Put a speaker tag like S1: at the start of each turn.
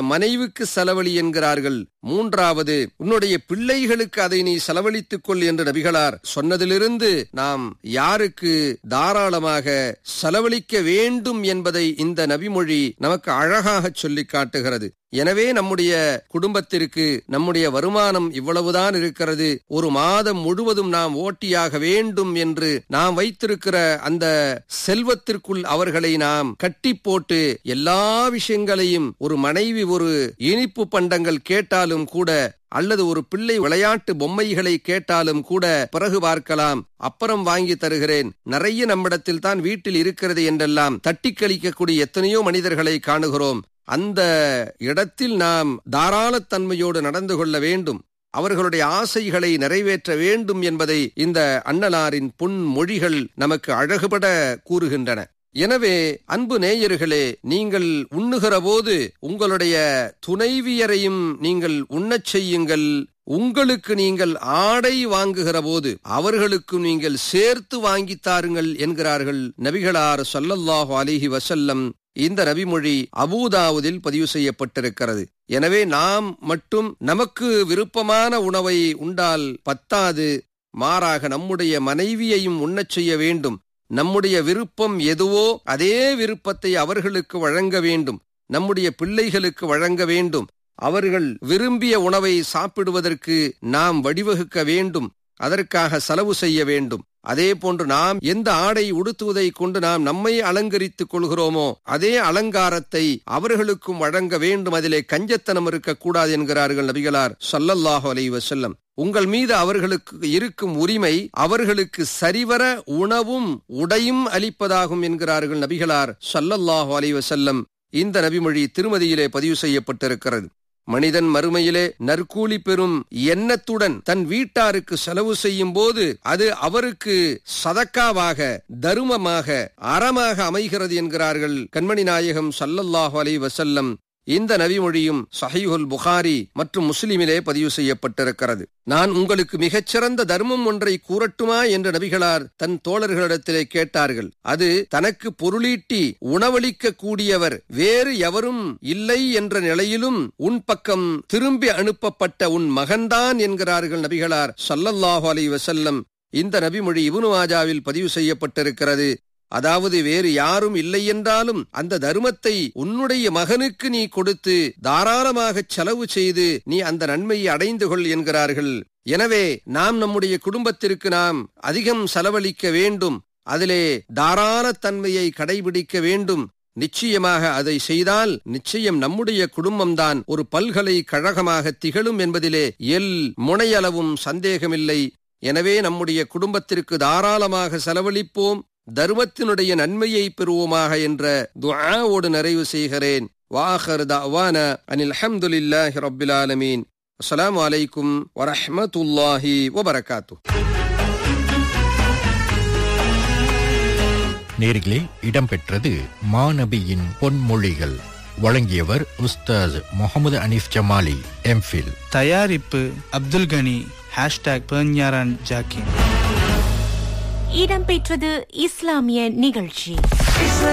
S1: மனைவிக்கு செலவழி என்கிறார்கள் மூன்றாவது உன்னுடைய பிள்ளைகளுக்கு அதை நீ செலவழித்துக் கொள் என்று நபிகளார் சொன்னதிலிருந்து நாம் யாருக்கு தாராளமாக செலவழிக்க வேண்டும் என்பதை இந்த நபிமொழி நமக்கு அழகாக சொல்லி காட்டுகிறது எனவே நம்முடைய குடும்பத்திற்கு நம்முடைய வருமானம் இவ்வளவுதான் இருக்கிறது ஒரு மாதம் முழுவதும் நாம் ஓட்டியாக வேண்டும் என்று நாம் வைத்திருக்கிற அந்த செல்வத்திற்குள் அவர்களை நாம் கட்டி போட்டு எல்லா விஷயங்களையும் ஒரு மனைவி ஒரு இனிப்பு பண்டங்கள் கேட்டாலும் கூட அல்லது ஒரு பிள்ளை விளையாட்டு பொம்மைகளை கேட்டாலும் கூட பிறகு பார்க்கலாம் அப்புறம் வாங்கி தருகிறேன் நிறைய நம்மிடத்தில் தான் வீட்டில் இருக்கிறது என்றெல்லாம் தட்டி கழிக்கக்கூடிய எத்தனையோ மனிதர்களை காணுகிறோம் அந்த இடத்தில் நாம் தாராளத்தன்மையோடு நடந்து கொள்ள வேண்டும் அவர்களுடைய ஆசைகளை நிறைவேற்ற வேண்டும் என்பதை இந்த அன்னலாரின் பொன்மொழிகள் நமக்கு அழகுபட கூறுகின்றன எனவே அன்பு நேயர்களே நீங்கள் உண்ணுகிற போது உங்களுடைய துணைவியரையும் நீங்கள் உண்ணச் செய்யுங்கள் உங்களுக்கு நீங்கள் ஆடை வாங்குகிற போது அவர்களுக்கு நீங்கள் சேர்த்து வாங்கித் தாருங்கள் என்கிறார்கள் நபிகளார் ஸல்லல்லாஹு அலைஹி வஸல்லம் இந்த நபிமொழி அபூதாவுதில் பதிவு செய்யப்பட்டிருக்கிறது எனவே நாம் மட்டும் நமக்கு விருப்பமான உணவை உண்டால் பத்தாது மாறாக நம்முடைய மனைவியையும் உண்ணச் செய்ய வேண்டும் நம்முடைய விருப்பம் எதுவோ அதே விருப்பத்தை அவர்களுக்கு வழங்க வேண்டும் நம்முடைய பிள்ளைகளுக்கு வழங்க வேண்டும் அவர்கள் விரும்பிய உணவை சாப்பிடுவதற்கு நாம் வடிவகுக்க வேண்டும் அதற்காக செலவு செய்ய வேண்டும் அதே போன்று நாம் எந்த ஆடை உடுத்துவதை கொண்டு நாம் நம்மை அலங்கரித்துக் கொள்கிறோமோ அதே அலங்காரத்தை அவர்களுக்கும் வழங்க வேண்டும் அதிலே கஞ்சத்தனம் இருக்கக்கூடாது என்கிறார்கள் நபிகளார் ஸல்லல்லாஹு அலைஹி வஸல்லம் உங்கள் மீது அவர்களுக்கு இருக்கும் உரிமை அவர்களுக்கு சரிவர உணவும் உடையும் அளிப்பதாகும் என்கிறார்கள் நபிகளார் ஸல்லல்லாஹு அலைஹி வஸல்லம் இந்த நபிமொழி திருமதியிலே பதிவு செய்யப்பட்டிருக்கிறது மனிதன் மறுமையிலே நற்கூலி பெறும் எண்ணத்துடன் தன் வீட்டாருக்கு செலவு செய்யும் போது அது அவருக்கு சதக்காவாக தருமமாக அறமாக அமைகிறது என்கிறார்கள் கண்மணி நாயகம் சல்லல்லாஹு அலை வசல்லம் இந்த நபிமொழியும் சஹீஹுல் புகாரி மற்றும் முஸ்லிமிலே பதிவு செய்யப்பட்டிருக்கிறது நான் உங்களுக்கு மிகச்சிறந்த தர்மம் ஒன்றை கூறட்டுமா என்று நபிகளார் தன் தோழர்களிடத்திலே கேட்டார்கள் அது தனக்கு பொருளீட்டி உணவளிக்க கூடியவர் வேறு எவரும் இல்லை என்ற நிலையிலும் உன் பக்கம் திரும்பி அனுப்பப்பட்ட உன் மகன்தான் என்கிறார்கள் நபிகளார் சல்லல்லாஹு அலை வசல்லம் இந்த நபிமொழி இபுனு மாஜாவில் பதிவு செய்யப்பட்டிருக்கிறது அதாவது வேறு யாரும் இல்லை என்றாலும் அந்த தர்மத்தை உன்னுடைய மகனுக்கு நீ கொடுத்து தாராளமாக செலவு செய்து நீ அந்த நன்மையை அடைந்து கொள் என்கிறார்கள் எனவே நாம் நம்முடைய குடும்பத்திற்கு நாம் அதிகம் செலவழிக்க வேண்டும் அதிலே தாராளத்தன்மையை கடைபிடிக்க வேண்டும் நிச்சயமாக அதை செய்தால் நிச்சயம் நம்முடைய குடும்பம்தான் ஒரு பல்கலைக்கழகமாக திகழும் என்பதிலே எல் முனையளவும் சந்தேகமில்லை எனவே நம்முடைய குடும்பத்திற்கு தாராளமாக செலவழிப்போம் தர்மத்தினுடைய நன்மையை பெறுவோமாக என்ற துஆவோடு நிறைவு செய்கிறேன் வாஹர் தவான அனில் அஹமதுல்லாஹி ரபில் ஆலமீன் அஸ்ஸலாமு அலைக்கும் வரஹ்மத்துல்லாஹி வபரகாத்து
S2: நேர்களே இடம்பெற்றது மாநபியின் பொன்மொழிகள் வழங்கியவர் உஸ்தாஸ் முகமது அனீஃப் ஜமாலி எம்ஃபில்
S3: தயாரிப்பு அப்துல் கனி ஹேஷ்டாக் பெர்ஞாரான் ஜாக்கின்
S4: இடம்பெற்றது இஸ்லாமிய நிகழ்ச்சி